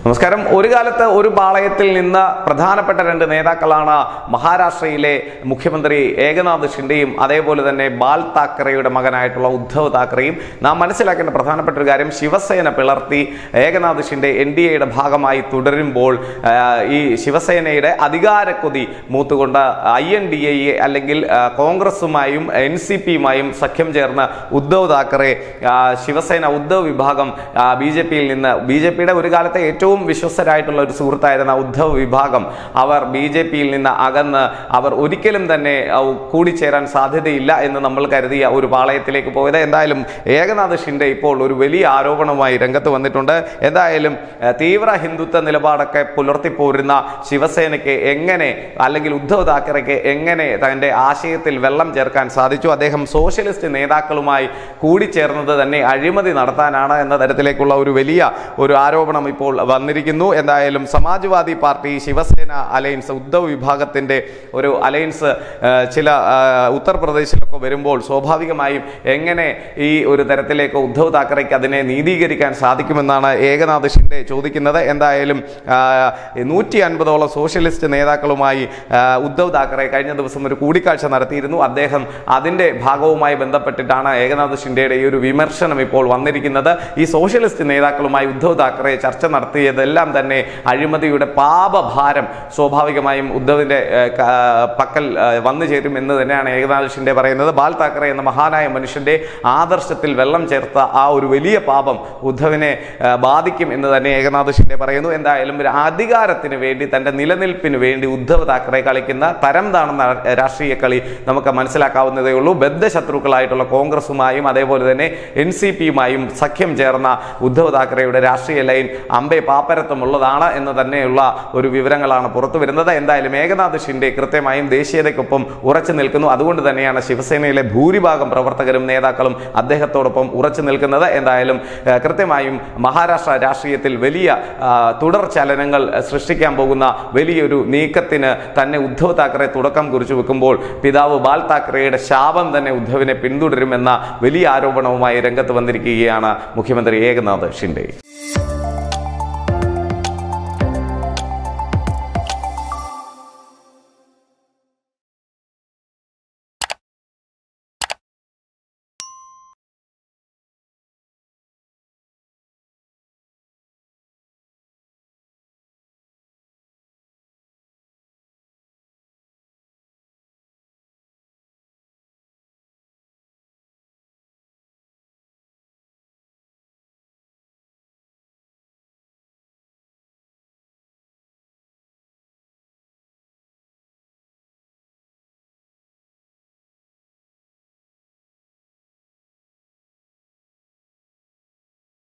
നമസ്കാരം ഒരു കാലത്ത് ഒരു പാളയത്തിൽ നിന്ന് പ്രധാനപ്പെട്ട രണ്ട് നേതാക്കളാണ് മഹാരാഷ്ട്രയിലെ മുഖ്യമന്ത്രി ഏകനാഥ് ഷിൻഡെയും അതേപോലെ തന്നെ ബാൽ താക്കറെയുടെ മകനായിട്ടുള്ള ഉദ്ധവ് താക്കറെയും നാം മനസ്സിലാക്കേണ്ട പ്രധാനപ്പെട്ട ഒരു കാര്യം ശിവസേന പിളർത്തി ഏകനാഥ് ഷിൻഡെ എൻ ഡി എയുടെ ഭാഗമായി തുടരുമ്പോൾ ആ, ഈ ശിവസേനയുടെ അധികാരക്കൊതി മൂത്തുകൊണ്ട് ഐ എൻ ഡി എ അല്ലെങ്കിൽ ആ, കോൺഗ്രസുമായും എൻ സി പിയുമായും സഖ്യം ചേർന്ന് ഉദ്ധവ് താക്കറെ ആ, ശിവസേന ഉദ്ധവ് വിഭാഗം ബി ജെ പിയിൽ നിന്ന് ബി ജെ പിയുടെ ഒരു കാലത്തെ ഏറ്റവും വിശ്വസ്തരായിട്ടുള്ള ഒരു സുഹൃത്തായിരുന്ന ഉദ്ധവ് വിഭാഗം അവർ ബി ജെ പിയിൽ നിന്ന് അകന്ന് അവർ ഒരിക്കലും തന്നെ ആ, കൂടിച്ചേരാൻ സാധ്യതയില്ല എന്ന് നമ്മൾ കരുതിയ ഒരു പാളയത്തിലേക്ക് പോയത് എന്തായാലും ഏകനാഥ് ഷിൻഡെ ഇപ്പോൾ ഒരു വലിയ ആരോപണവുമായി രംഗത്ത് വന്നിട്ടുണ്ട് എന്തായാലും ആ, തീവ്ര ഹിന്ദുത്വ നിലപാടൊക്കെ പുലർത്തിപ്പോരുന്ന ശിവസേനയ്ക്ക് എങ്ങനെ അല്ലെങ്കിൽ ഉദ്ധവ് താക്കറെക്ക് എങ്ങനെ തന്റെ ആശയത്തിൽ വെള്ളം ചേർക്കാൻ സാധിച്ചു അദ്ദേഹം സോഷ്യലിസ്റ്റ് നേതാക്കളുമായി കൂടിച്ചേർന്നത് തന്നെ അഴിമതി നടത്താനാണ് എന്ന തരത്തിലേക്കുള്ള ഒരു വലിയ ഒരു ആരോപണം ഇപ്പോൾ വന്നിരിക്കുന്നു എന്തായാലും സമാജ്വാദി പാർട്ടി ശിവസേന അലയൻസ് ഉദ്ധവ് വിഭാഗത്തിന്റെ ഒരു അലയൻസ് ആ, ചില ആ, ഉത്തർപ്രദേശിലൊക്കെ വരുമ്പോൾ സ്വാഭാവികമായും എങ്ങനെ ഈ ഒരു തരത്തിലേക്ക് ഉദ്ധവ് താക്കറെക്ക് അതിനെ നീതീകരിക്കാൻ സാധിക്കുമെന്നാണ് ഏകനാഥ് ഷിൻഡെ ചോദിക്കുന്നത് എന്തായാലും നൂറ്റി അൻപതോളം സോഷ്യലിസ്റ്റ് നേതാക്കളുമായി ആ, ഉദ്ധവ് താക്കറെ കഴിഞ്ഞ ദിവസം ഒരു കൂടിക്കാഴ്ച നടത്തിയിരുന്നു അദ്ദേഹം അതിന്റെ ഭാഗവുമായി ബന്ധപ്പെട്ടിട്ടാണ് ഏകനാഥ് ഷിൻഡെയുടെ ഈ ഒരു വിമർശനം ഇപ്പോൾ വന്നിരിക്കുന്നത് ഈ സോഷ്യലിസ്റ്റ് നേതാക്കളുമായി ഉദ്ധവ് താക്കറെ ചർച്ച നടത്തിയതെല്ലാം തന്നെ അഴിമതിയുടെ പാപഭാരം സ്വാഭാവികമായും ഉദ്ധവിന്റെ ഏഹ്, ക- പക്കൽ ഏഹ്, വന്നു ചേരും എന്ന് തന്നെയാണ് ഏകനാഥ് ഷിൻഡെ പറയുന്നത് ബാൽ താക്കറെ എന്ന മഹാനായ മനുഷ്യന്റെ ആദർശത്തിൽ വെള്ളം ചേർത്ത ആ ഒരു വലിയ പാപം ഉദ്ധവിനെ ഏഹ്, ബാധിക്കും എന്ന് തന്നെ ഏകനാഥ് ഷിൻഡെ പറയുന്നു എന്തായാലും ഒരു അധികാരത്തിന് വേണ്ടി തന്റെ നിലനിൽപ്പിന് വേണ്ടി ഉദ്ധവ് താക്കറെ കളിക്കുന്ന തരം താണെന്ന രാഷ്ട്രീയ കളി നമുക്ക് മനസ്സിലാക്കാവുന്നതേ ഉള്ളൂ ബദ്ധശത്രുക്കളായിട്ടുള്ള കോൺഗ്രസുമായും അതേപോലെ തന്നെ എൻ സി പിയുമായും സഖ്യം ചേർന്ന ഉദ്ധവ് താക്കറെയുടെ രാഷ്ട്രീയ ലൈൻ അമ്പെ പാപ്പരത്വമുള്ളതാണ് എന്ന് തന്നെയുള്ള ഒരു വിവരങ്ങളാണ് പുറത്തു വരുന്നത് എന്തായാലും ഏകനാഥ് ഷിൻഡെ കൃത്യമായും ദേശീയതയ്ക്കൊപ്പം ഉറച്ചു നിൽക്കുന്നു അതുകൊണ്ട് തന്നെയാണ് ശിവസേനയിലെ ഭൂരിഭാഗം പ്രവർത്തകരും നേതാക്കളും അദ്ദേഹത്തോടൊപ്പം ഉറച്ചു നിൽക്കുന്നത് എന്തായാലും ഏഹ്, കൃത്യമായും മഹാരാഷ്ട്ര രാഷ്ട്രീയത്തിൽ വലിയ ആ, തുടർ ചലനങ്ങൾ സൃഷ്ടിക്കാൻ പോകുന്ന വലിയൊരു നീക്കത്തിന് തന്നെ ഉദ്ധവ് താക്കറെ തുടക്കം കുറിച്ചു വെക്കുമ്പോൾ പിതാവ് ബാൽ താക്കറെയുടെ ശാപം തന്നെ ഉദ്ധവിനെ പിന്തുടരുമെന്ന വലിയ ആരോപണവുമായി രംഗത്ത് വന്നിരിക്കുകയാണ് മുഖ്യമന്ത്രി ഏകനാഥ് ഷിൻഡെ